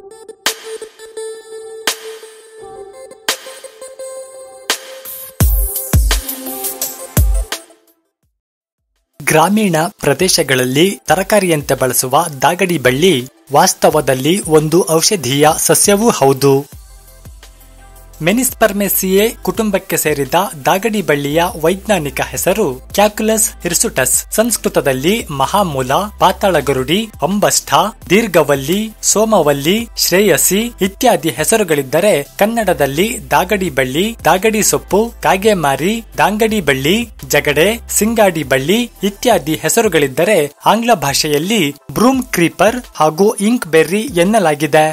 ಗ್ರಾಮೀಣ ಪ್ರದೇಶಗಳಲ್ಲಿ ತರಕಾರಿಯಂತೆ ಬಳಸುವ ದಾಗಡಿ ಬಳ್ಳಿ ವಾಸ್ತವದಲ್ಲಿ ಒಂದು ಔಷಧೀಯ ಸಸ್ಯವೂ ಹೌದು ಮೆನಿಸ್ಪರ್ಮೆಸಿಯೆ ಕುಟುಂಬಕ್ಕೆ ಸೇರಿದ ದಾಗಡಿ ಬಳ್ಳಿಯ ವೈಜ್ಞಾನಿಕ ಹೆಸರು ಕ್ಯಾಕ್ಯುಲಸ್ ಹಿರ್ಸುಟಸ್ ಸಂಸ್ಕೃತದಲ್ಲಿ ಮಹಾಮೂಲ ಪಾತಾಳಗರುಡಿ ಅಂಬಷ್ಠ ದೀರ್ಘವಲ್ಲಿ ಸೋಮವಲ್ಲಿ ಶ್ರೇಯಸಿ ಇತ್ಯಾದಿ ಹೆಸರುಗಳಿದ್ದರೆ ಕನ್ನಡದಲ್ಲಿ ದಾಗಡಿ ಬಳ್ಳಿ ದಾಗಡಿ ಸೊಪ್ಪು ಕಾಗೆಮಾರಿ ದಾಂಗಡಿ ಬಳ್ಳಿ ಜಗಡೆ ಸಿಂಗಾಡಿ ಬಳ್ಳಿ ಇತ್ಯಾದಿ ಹೆಸರುಗಳಿದ್ದರೆ ಆಂಗ್ಲ ಭಾಷೆಯಲ್ಲಿ ಬ್ರೂಮ್ ಕ್ರೀಪರ್ ಹಾಗೂ ಇಂಕ್ ಬೆರ್ರಿ ಎನ್ನಲಾಗಿದೆ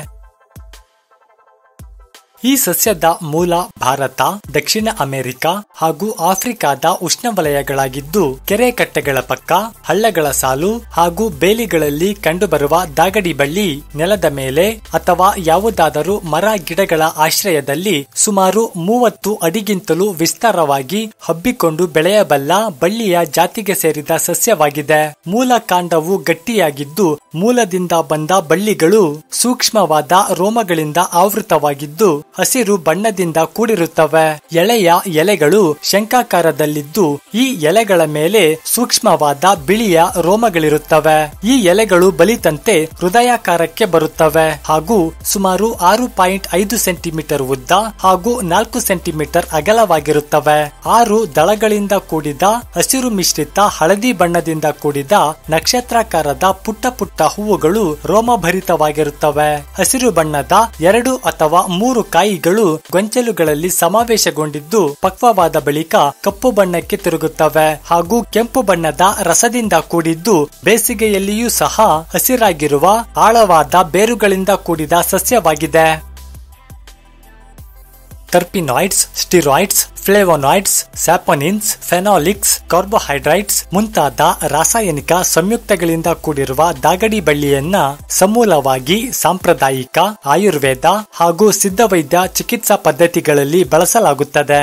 ಈ ಸಸ್ಯದ ಮೂಲ ಭಾರತ ದಕ್ಷಿಣ ಅಮೆರಿಕ ಹಾಗೂ ಆಫ್ರಿಕಾದ ಉಷ್ಣವಲಯಗಳಾಗಿದ್ದು ಕೆರೆ ಕಟ್ಟೆಗಳ ಪಕ್ಕ ಹಳ್ಳಗಳ ಸಾಲು ಹಾಗೂ ಬೇಲಿಗಳಲ್ಲಿ ಕಂಡುಬರುವ ದಾಗಡಿ ಬಳ್ಳಿ ನೆಲದ ಮೇಲೆ ಅಥವಾ ಯಾವುದಾದರೂ ಮರ ಗಿಡಗಳ ಆಶ್ರಯದಲ್ಲಿ ಸುಮಾರು ಮೂವತ್ತು ಅಡಿಗಿಂತಲೂ ವಿಸ್ತಾರವಾಗಿ ಹಬ್ಬಿಕೊಂಡು ಬೆಳೆಯಬಲ್ಲ ಬಳ್ಳಿಯ ಜಾತಿಗೆ ಸೇರಿದ ಸಸ್ಯವಾಗಿದೆ ಮೂಲ ಕಾಂಡವು ಗಟ್ಟಿಯಾಗಿದ್ದು ಮೂಲದಿಂದ ಬಂದ ಬಳ್ಳಿಗಳು ಸೂಕ್ಷ್ಮವಾದ ರೋಮಗಳಿಂದ ಆವೃತವಾಗಿದ್ದು ಹಸಿರು ಬಣ್ಣದಿಂದ ಕೂಡಿರುತ್ತವೆ ಎಳೆಯ ಎಲೆಗಳು ಶಂಕಾಕಾರದಲ್ಲಿದ್ದು ಈ ಎಲೆಗಳ ಮೇಲೆ ಸೂಕ್ಷ್ಮವಾದ ಬಿಳಿಯ ರೋಮಗಳಿರುತ್ತವೆ ಈ ಎಲೆಗಳು ಬಲಿತಂತೆ ಹೃದಯಾಕಾರಕ್ಕೆ ಬರುತ್ತವೆ ಹಾಗೂ ಸುಮಾರು ಆರು ಪಾಯಿಂಟ್ ಐದು ಸೆಂಟಿಮೀಟರ್ ಉದ್ದ ಹಾಗೂ ನಾಲ್ಕು ಸೆಂಟಿಮೀಟರ್ ಅಗಲವಾಗಿರುತ್ತವೆ ಆರು ದಳಗಳಿಂದ ಕೂಡಿದ ಹಸಿರು ಮಿಶ್ರಿತ ಹಳದಿ ಬಣ್ಣದಿಂದ ಕೂಡಿದ ನಕ್ಷತ್ರಾಕಾರದ ಪುಟ್ಟ ಪುಟ್ಟ ಹೂವುಗಳು ರೋಮಭರಿತವಾಗಿರುತ್ತವೆ ಹಸಿರು ಬಣ್ಣದ ಎರಡು ಅಥವಾ ಮೂರು ಕಾಯಿಗಳು ಗೊಂಚಲುಗಳಲ್ಲಿ ಸಮಾವೇಶಗೊಂಡಿದ್ದು ಪಕ್ವವಾದ ಬಳಿಕ ಕಪ್ಪು ಬಣ್ಣಕ್ಕೆ ತಿರುಗುತ್ತವೆ ಹಾಗೂ ಕೆಂಪು ಬಣ್ಣದ ರಸದಿಂದ ಕೂಡಿದ್ದು ಬೇಸಿಗೆಯಲ್ಲಿಯೂ ಸಹ ಹಸಿರಾಗಿರುವ ಆಳವಾದ ಬೇರುಗಳಿಂದ ಕೂಡಿದ ಸಸ್ಯವಾಗಿದೆ ಟರ್ಪಿನಾಯ್ಡ್ಸ್ ಸ್ಟಿರಾಯ್ಡ್ಸ್ ಫ್ಲೇವೋನಾಯ್ಡ್ಸ್ ಸ್ಯಾಪೊನಿನ್ಸ್ ಫೆನಾಲಿಕ್ಸ್ ಕಾರ್ಬೋಹೈಡ್ರೈಟ್ಸ್ ಮುಂತಾದ ರಾಸಾಯನಿಕ ಸಂಯುಕ್ತಗಳಿಂದ ಕೂಡಿರುವ ದಾಗಡಿ ಬಳ್ಳಿಯನ್ನ ಸಮೂಲವಾಗಿ ಸಾಂಪ್ರದಾಯಿಕ ಆಯುರ್ವೇದ ಹಾಗೂ ಸಿದ್ಧವೈದ್ಯ ಚಿಕಿತ್ಸಾ ಪದ್ಧತಿಗಳಲ್ಲಿ ಬಳಸಲಾಗುತ್ತದೆ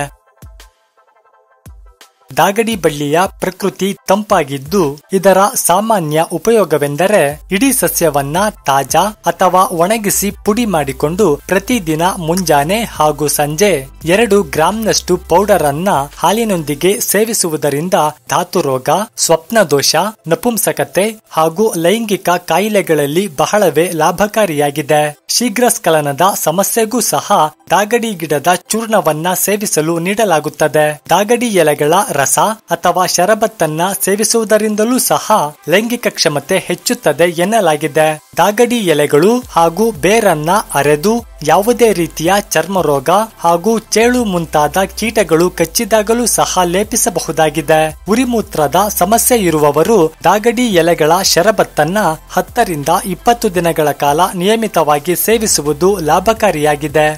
ದಾಗಡಿ ಬಳ್ಳಿಯ ಪ್ರಕೃತಿ ತಂಪಾಗಿದ್ದು ಇದರ ಸಾಮಾನ್ಯ ಉಪಯೋಗವೆಂದರೆ ಇಡೀ ಸಸ್ಯವನ್ನ ತಾಜಾ ಅಥವಾ ಒಣಗಿಸಿ ಪುಡಿ ಮಾಡಿಕೊಂಡು ಪ್ರತಿದಿನ ಮುಂಜಾನೆ ಹಾಗೂ ಸಂಜೆ ಎರಡು ಗ್ರಾಂನಷ್ಟು ಪೌಡರ್ ಅನ್ನ ಹಾಲಿನೊಂದಿಗೆ ಸೇವಿಸುವುದರಿಂದ ಧಾತು ರೋಗ ಸ್ವಪ್ನ ದೋಷ ನಪುಂಸಕತೆ ಹಾಗೂ ಲೈಂಗಿಕ ಕಾಯಿಲೆಗಳಲ್ಲಿ ಬಹಳವೇ ಲಾಭಕಾರಿಯಾಗಿದೆ ಶೀಘ್ರ ಸ್ಖಲನದ ಸಮಸ್ಯೆಗೂ ಸಹ ದಾಗಡಿ ಗಿಡದ ಚೂರ್ಣವನ್ನ ಸೇವಿಸಲು ನೀಡಲಾಗುತ್ತದೆ ದಾಗಡಿ ಎಲೆಗಳ ರಸ ಅಥವಾ ಶರಬತ್ತನ್ನ ಸೇವಿಸುವುದರಿಂದಲೂ ಸಹ ಲೈಂಗಿಕ ಕ್ಷಮತೆ ಹೆಚ್ಚುತ್ತದೆ ಎನ್ನಲಾಗಿದೆ ದಾಗಡಿ ಎಲೆಗಳು ಹಾಗೂ ಬೇರನ್ನ ಅರೆದು ಯಾವುದೇ ರೀತಿಯ ಚರ್ಮ ರೋಗ ಹಾಗೂ ಚೇಳು ಮುಂತಾದ ಕೀಟಗಳು ಕಚ್ಚಿದಾಗಲೂ ಸಹ ಲೇಪಿಸಬಹುದಾಗಿದೆ ಉರಿಮೂತ್ರದ ಸಮಸ್ಯೆ ಇರುವವರು ದಾಗಡಿ ಎಲೆಗಳ ಶರಬತ್ತನ್ನ ಹತ್ತರಿಂದ ಇಪ್ಪತ್ತು ದಿನಗಳ ಕಾಲ ನಿಯಮಿತವಾಗಿ ಸೇವಿಸುವುದು ಲಾಭಕಾರಿಯಾಗಿದೆ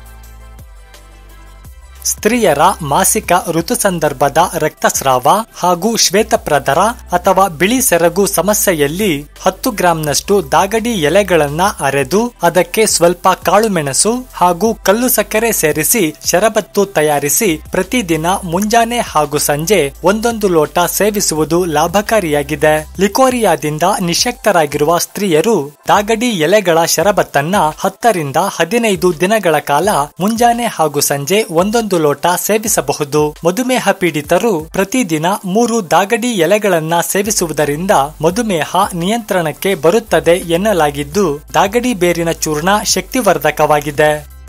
ಸ್ತ್ರೀಯರ ಮಾಸಿಕ ಋತು ಸಂದರ್ಭದ ರಕ್ತಸ್ರಾವ ಹಾಗೂ ಶ್ವೇತಪ್ರದರ ಅಥವಾ ಬಿಳಿ ಸೆರಗು ಸಮಸ್ಯೆಯಲ್ಲಿ ಹತ್ತು ಗ್ರಾಂನಷ್ಟು ದಾಗಡಿ ಎಲೆಗಳನ್ನ ಅರೆದು ಅದಕ್ಕೆ ಸ್ವಲ್ಪ ಕಾಳುಮೆಣಸು ಹಾಗೂ ಕಲ್ಲು ಸಕ್ಕರೆ ಸೇರಿಸಿ ಶರಬತ್ತು ತಯಾರಿಸಿ ಪ್ರತಿದಿನ ಮುಂಜಾನೆ ಹಾಗೂ ಸಂಜೆ ಒಂದೊಂದು ಲೋಟ ಸೇವಿಸುವುದು ಲಾಭಕಾರಿಯಾಗಿದೆ ಲಿಕೋರಿಯಾದಿಂದ ನಿಶಕ್ತರಾಗಿರುವ ಸ್ತ್ರೀಯರು ದಾಗಡಿ ಎಲೆಗಳ ಶರಬತ್ತನ್ನ ಹತ್ತರಿಂದ ಹದಿನೈದು ದಿನಗಳ ಕಾಲ ಮುಂಜಾನೆ ಹಾಗೂ ಸಂಜೆ ಒಂದೊಂದು ಲೋಟ ಸೇವಿಸಬಹುದು ಮಧುಮೇಹ ಪೀಡಿತರು ಪ್ರತಿದಿನ ಮೂರು ದಾಗಡಿ ಎಲೆಗಳನ್ನ ಸೇವಿಸುವುದರಿಂದ ಮಧುಮೇಹ ನಿಯಂತ್ರಣಕ್ಕೆ ಬರುತ್ತದೆ ಎನ್ನಲಾಗಿದ್ದು ದಾಗಡಿ ಬೇರಿನ ಚೂರ್ಣ ಶಕ್ತಿವರ್ಧಕವಾಗಿದೆ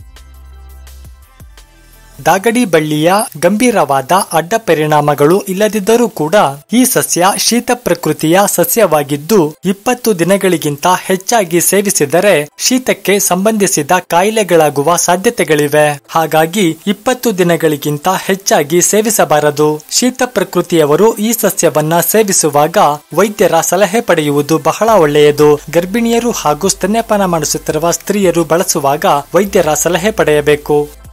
ದಾಗಡಿ ಬಳ್ಳಿಯ ಗಂಭೀರವಾದ ಅಡ್ಡ ಪರಿಣಾಮಗಳು ಇಲ್ಲದಿದ್ದರೂ ಕೂಡ ಈ ಸಸ್ಯ ಶೀತ ಪ್ರಕೃತಿಯ ಸಸ್ಯವಾಗಿದ್ದು ಇಪ್ಪತ್ತು ದಿನಗಳಿಗಿಂತ ಹೆಚ್ಚಾಗಿ ಸೇವಿಸಿದರೆ ಶೀತಕ್ಕೆ ಸಂಬಂಧಿಸಿದ ಕಾಯಿಲೆಗಳಾಗುವ ಸಾಧ್ಯತೆಗಳಿವೆ ಹಾಗಾಗಿ ಇಪ್ಪತ್ತು ದಿನಗಳಿಗಿಂತ ಹೆಚ್ಚಾಗಿ ಸೇವಿಸಬಾರದು ಶೀತ ಪ್ರಕೃತಿಯವರು ಈ ಸಸ್ಯವನ್ನ ಸೇವಿಸುವಾಗ ವೈದ್ಯರ ಸಲಹೆ ಪಡೆಯುವುದು ಬಹಳ ಒಳ್ಳೆಯದು ಗರ್ಭಿಣಿಯರು ಹಾಗೂ ಸ್ತನ್ಯಪಾನ ಮಾಡಿಸುತ್ತಿರುವ ಸ್ತ್ರೀಯರು ಬಳಸುವಾಗ ವೈದ್ಯರ ಸಲಹೆ ಪಡೆಯಬೇಕು